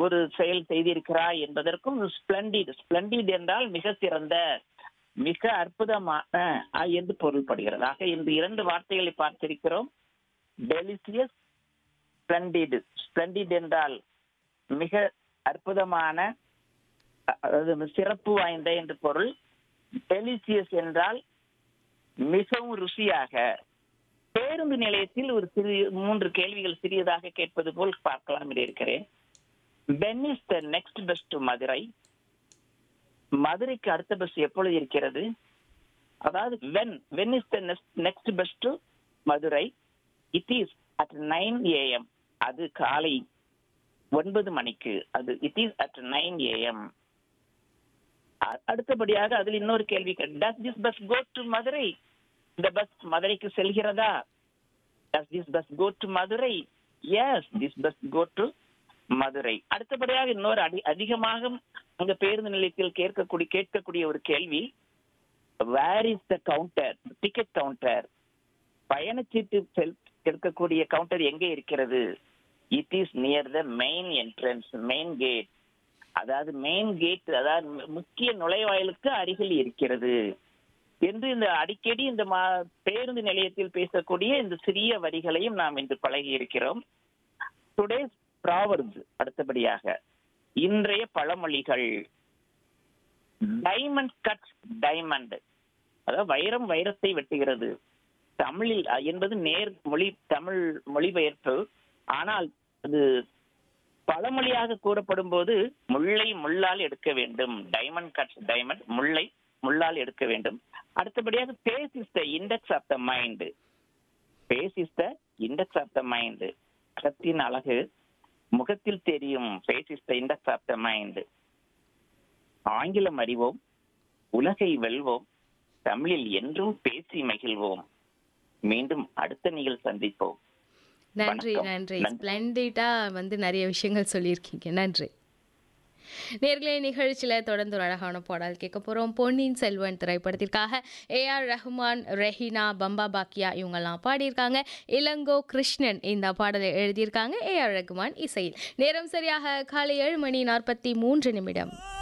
ஒரு செயல் செய்திருக்கிறாய் என்பதற்கும் ஸ்பிளண்டிட் ஸ்பிளண்டிட் என்றால் மிக சிறந்த மிக அற்புதமான அஹ், என்று பொருள்படுகிறது ஆக இந்த இரண்டு வார்த்தைகளை பார்த்திருக்கிறோம் டெலிசியஸ் ஸ்பிளண்டிட் ஸ்பிளண்டிட் என்றால் மிக அற்புதமான அ- அதாவது சிறப்பு வாய்ந்த என்று பொருள் டெலிசியஸ் என்றால் மிகவும் ருசியாக பேருந்து நிலையத்தில் ஒரு சிறிய மூன்று கேள்விகள் சிறியதாக கேட்பது போல் பார்க்கலாம் என்று இருக்கிறேன் when is the next bus to Madurai மதுரைக்கு அடுத்த பஸ் எப்பொழுது இருக்கிறது அதாவது when when is the next bus to Madurai it is at nine AM அது காலை ஒன்பது மணிக்கு அது it is at nine AM அடுத்தபடியாக அதில் இன்னொரு கேள்வி does this bus go to Madurai இந்த பஸ் மதுரைக்கு செல்கிறதா does this bus go to Madurai yes this bus go to Madurai அடுத்தபடியாக இன்னொரு அடி அதிகமாக அங்க பேருந்து நிலையத்தில் கேட்கக்கூடிய கேட்கக்கூடிய ஒரு கேள்வி where is the counter ticket counter பயணச்சீட்டு செல் எடுக்கக்கூடிய கவுண்டர் எங்கே இருக்கிறது it is near the main entrance main gate அதாவது மெயின் கேட் அதாவது மு- முக்கிய நுழைவாயிலுக்கு அருகில் இருக்கிறது என்று இந்த அடிக்கடி இந்த மா- பேருந்து நிலையத்தில் பேசக்கூடிய இந்த சிறிய வரிகளையும் நாம் இன்று பழகி இருக்கிறோம் டுடே ப்ராவர்ஸ் அடுத்தபடியாக இன்றைய பழமொழிகள் டைமண்ட் கட் டைமண்ட் அதாவது வைரம் வைரத்தை வெட்டுகிறது தமிழில் அ- என்பது நேர் மொழி தமிழ் மொழிபெயர்ப்பு ஆனால் அது பழமொழியாக கூறப்படும் போது முள்ளை முள்ளால் எடுக்க வேண்டும் டைமண்ட் கட் டைமண்ட் முள்ளை முள்ளால் எடுக்க வேண்டும் அடுத்தபடியாக face is the index of the mind face is the index of the mind கத்தின் அழகு முகத்தில் தெரியும் face is the index of the mind ஆங்கிலம் அறிவோம் உலகை வெல்வோம் தமிழில் என்றும் பேசி மகிழ்வோம் மீண்டும் அடுத்த நிகழ் சந்திப்போம் நன்றி வணக்கம். நன்றி நன்றி. ஸ்ப்ளெண்டிட்டா வந்து நிறைய விஷயங்கள் சொல்லியிருக்கீங்க நன்றி நேர்களே நிகழ்ச்சியில் தொடர்ந்து ஒரு அழகான பாடல் கேட்க போகிறோம் பொன்னியின் செல்வன் திரைப்படத்திற்காக ஏஆர் ரஹ்மான் ரெஹினா பம்பா பாக்கியா இவங்கெல்லாம் பாடியிருக்காங்க இளங்கோ கிருஷ்ணன் இந்த பாடலை எழுதியிருக்காங்க ஏஆர் ரஹ்மான் இசையில் நேரம் சரியாக காலை ஏழு மணி நாற்பத்தி மூன்று நிமிடம்